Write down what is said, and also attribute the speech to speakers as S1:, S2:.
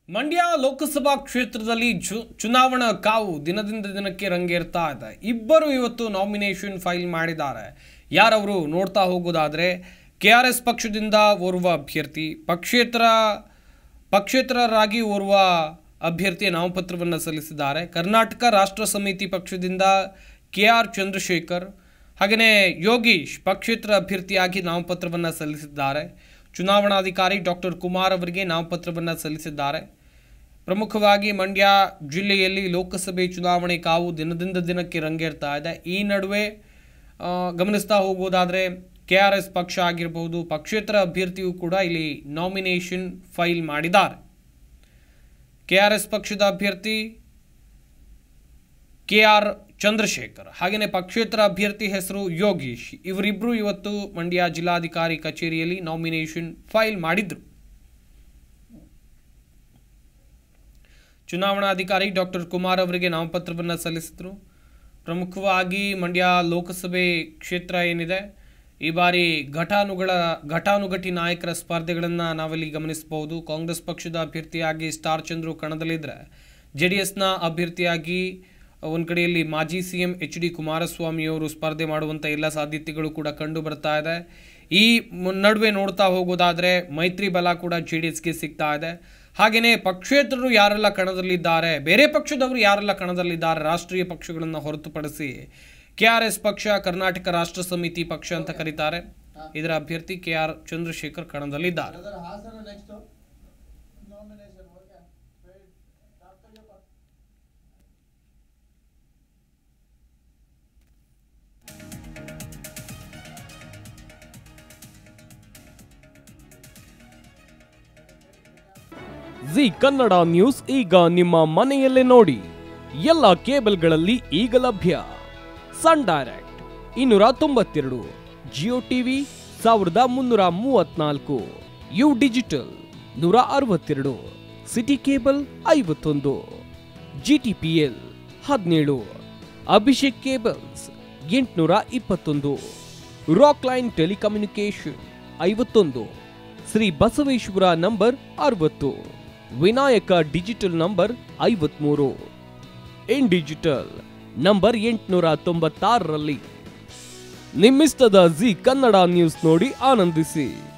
S1: ಮಂಡ್ಯ ಲೋಕಸಭಾ ಕ್ಷೇತ್ರದಲ್ಲಿ ಚು ಚುನಾವಣಾ ಕಾವು ದಿನದಿಂದ ದಿನಕ್ಕೆ ರಂಗೇರ್ತಾ ಇದೆ ಇಬ್ಬರು ಇವತ್ತು ನಾಮಿನೇಷನ್ ಫೈಲ್ ಮಾಡಿದ್ದಾರೆ ಯಾರವರು ನೋಡ್ತಾ ಹೋಗೋದಾದರೆ ಕೆ ಆರ್ ಎಸ್ ಪಕ್ಷದಿಂದ ಓರ್ವ ಅಭ್ಯರ್ಥಿ ಪಕ್ಷೇತರ ಪಕ್ಷೇತರರಾಗಿ ಓರ್ವ ಅಭ್ಯರ್ಥಿಯ ನಾಮಪತ್ರವನ್ನು ಸಲ್ಲಿಸಿದ್ದಾರೆ ಕರ್ನಾಟಕ ರಾಷ್ಟ್ರ ಸಮಿತಿ ಪಕ್ಷದಿಂದ ಕೆ ಆರ್ ಚಂದ್ರಶೇಖರ್ ಹಾಗೆಯೇ ಯೋಗೀಶ್ ಪಕ್ಷೇತರ ಅಭ್ಯರ್ಥಿಯಾಗಿ ನಾಮಪತ್ರವನ್ನು ಸಲ್ಲಿಸಿದ್ದಾರೆ ಚುನಾವಣಾಧಿಕಾರಿ ಡಾಕ್ಟರ್ ಕುಮಾರ್ ಅವರಿಗೆ ನಾಮಪತ್ರವನ್ನು ಸಲ್ಲಿಸಿದ್ದಾರೆ ಪ್ರಮುಖವಾಗಿ ಮಂಡ್ಯ ಜಿಲ್ಲೆಯಲ್ಲಿ ಲೋಕಸಭೆ ಚುನಾವಣೆ ಕಾವು ದಿನದಿಂದ ದಿನಕ್ಕೆ ರಂಗೇರ್ತಾ ಇದೆ ಈ ನಡುವೆ ಆ, ಗಮನಿಸ್ತಾ ಹೋಗೋದಾದರೆ ಕೆ ಆರ್ ಎಸ್ ಪಕ್ಷ ಆಗಿರಬಹುದು ಪಕ್ಷೇತರ ಅಭ್ಯರ್ಥಿಯು ಕೂಡ ಇಲ್ಲಿ ನಾಮಿನೇಷನ್ ಫೈಲ್ ಮಾಡಿದ್ದಾರೆ ಕೆ ಆರ್ ಎಸ್ ಪಕ್ಷದ ಅಭ್ಯರ್ಥಿ ಕೆ ಆರ್ ಚಂದ್ರಶೇಖರ್ ಹಾಗೆಯೇ ಪಕ್ಷೇತರ ಅಭ್ಯರ್ಥಿ ಹೆಸರು ಯೋಗೀಶ್ ಇವರಿಬ್ಬರು ಇವತ್ತು ಮಂಡ್ಯ ಜಿಲ್ಲಾಧಿಕಾರಿ ಕಚೇರಿಯಲ್ಲಿ ನಾಮಿನೇಷನ್ ಫೈಲ್ ಮಾಡಿದ್ರು ಚುನಾವಣಾಧಿಕಾರಿ ಡಾಕ್ಟರ್ ಕುಮಾರ್ ಅವರಿಗೆ ನಾಮಪತ್ರವನ್ನು ಸಲ್ಲಿಸಿದರು ಪ್ರಮುಖವಾಗಿ ಮಂಡ್ಯ ಲೋಕಸಭೆ ಕ್ಷೇತ್ರ ಏನಿದೆ ಈ ಬಾರಿ ಘಟಾನುಗಳ ಘಟಾನುಘಟಿ ನಾಯಕರ ಸ್ಪರ್ಧೆಗಳನ್ನು ನಾವಿಲ್ಲಿ ಗಮನಿಸಬಹುದು ಕಾಂಗ್ರೆಸ್ ಪಕ್ಷದ ಅಭ್ಯರ್ಥಿಯಾಗಿ ಸ್ಟಾರ್ ಚಂದ್ರು ಕಣದಲ್ಲಿದ್ದರೆ ಜೆ ಡಿ ಎಸ್ನ ಅಭ್ಯರ್ಥಿಯಾಗಿ ಒಂದು ಕಡೆಯಲ್ಲಿ ಮಾಜಿ ಸಿ ಎಂ ಎಚ್ ಡಿ ಕುಮಾರಸ್ವಾಮಿಯವರು ಸ್ಪರ್ಧೆ ಮಾಡುವಂಥ ಎಲ್ಲ ಸಾಧ್ಯತೆಗಳು ಕೂಡ ಕಂಡು ಬರ್ತಾ ಇದೆ ಈ ಮ- ನಡುವೆ ನೋಡ್ತಾ ಹೋಗೋದಾದರೆ ಮೈತ್ರಿ ಬಲ ಕೂಡ ಜೆ ಡಿ ಎಸ್ಗೆ ಸಿಗ್ತಾ ಇದೆ ಹಾಗೆಯೇ ಪಕ್ಷೇತರರು ಯಾರೆಲ್ಲ ಕಣದಲ್ಲಿದ್ದಾರೆ ಬೇರೆ ಪಕ್ಷದವರು ಯಾರೆಲ್ಲ ಕಣದಲ್ಲಿದ್ದಾರೆ ರಾಷ್ಟ್ರೀಯ ಪಕ್ಷಗಳನ್ನು ಹೊರತುಪಡಿಸಿ ಕೆ ಆರ್ ಎಸ್ ಪಕ್ಷ ಕರ್ನಾಟಕ ರಾಷ್ಟ್ರ ಸಮಿತಿ ಪಕ್ಷ ಅಂತ ಕರೀತಾರೆ ಇದರ ಅಭ್ಯರ್ಥಿ ಕೆ ಆರ್ ಚಂದ್ರಶೇಖರ್ ಕಣದಲ್ಲಿದ್ದಾರೆ
S2: brother Hassan next nomination okay doctor ಯಪ್ಪ
S3: ಜಿ ಕನ್ನಡ ನ್ಯೂಸ್ ಈಗ ನಿಮ್ಮ ಮನೆಯಲ್ಲೇ ನೋಡಿ ಎಲ್ಲ ಕೇಬಲ್ಗಳಲ್ಲಿ ಈಗ ಲಭ್ಯ ಸನ್ ಡೈರೆಕ್ಟ್ ಇನ್ನೂರ ತೊಂಬತ್ತೆರಡು ಜಿಯೋ ಟಿವಿ ಸಾವಿರದ ಮುನ್ನೂರ ಮೂವತ್ನಾಲ್ಕು ಯು ಡಿಜಿಟಲ್ ನೂರ ಅರವತ್ತೆರಡು ಸಿಟಿ ಕೇಬಲ್ ಐವತ್ತೊಂದು ಜಿ ಟಿ ಪಿ ಎಲ್ ಹದಿನೇಳು ಅಭಿಷೇಕ್ ಕೇಬಲ್ಸ್ ಎಂಟುನೂರ ಇಪ್ಪತ್ತೊಂದು ರಾಕ್ ಲೈನ್ ಟೆಲಿಕಮ್ಯುನಿಕೇಶನ್ ಐವತ್ತೊಂದು ಶ್ರೀ ಬಸವೇಶ್ವರ ನಂಬರ್ ಅರವತ್ತು ವಿನಾಯಕ ಡಿಜಿಟಲ್ ನಂಬರ್ ಐವತ್ಮೂರು ಇನ್ ಡಿಜಿಟಲ್ ನಂಬರ್ ಎಂಟುನೂರ ತೊಂಬತ್ತಾರರಲ್ಲಿ ನಿಮ್ಮಿಸ್ತದ ಜಿ ಕನ್ನಡ ನ್ಯೂಸ್ ನೋಡಿ ಆನಂದಿಸಿ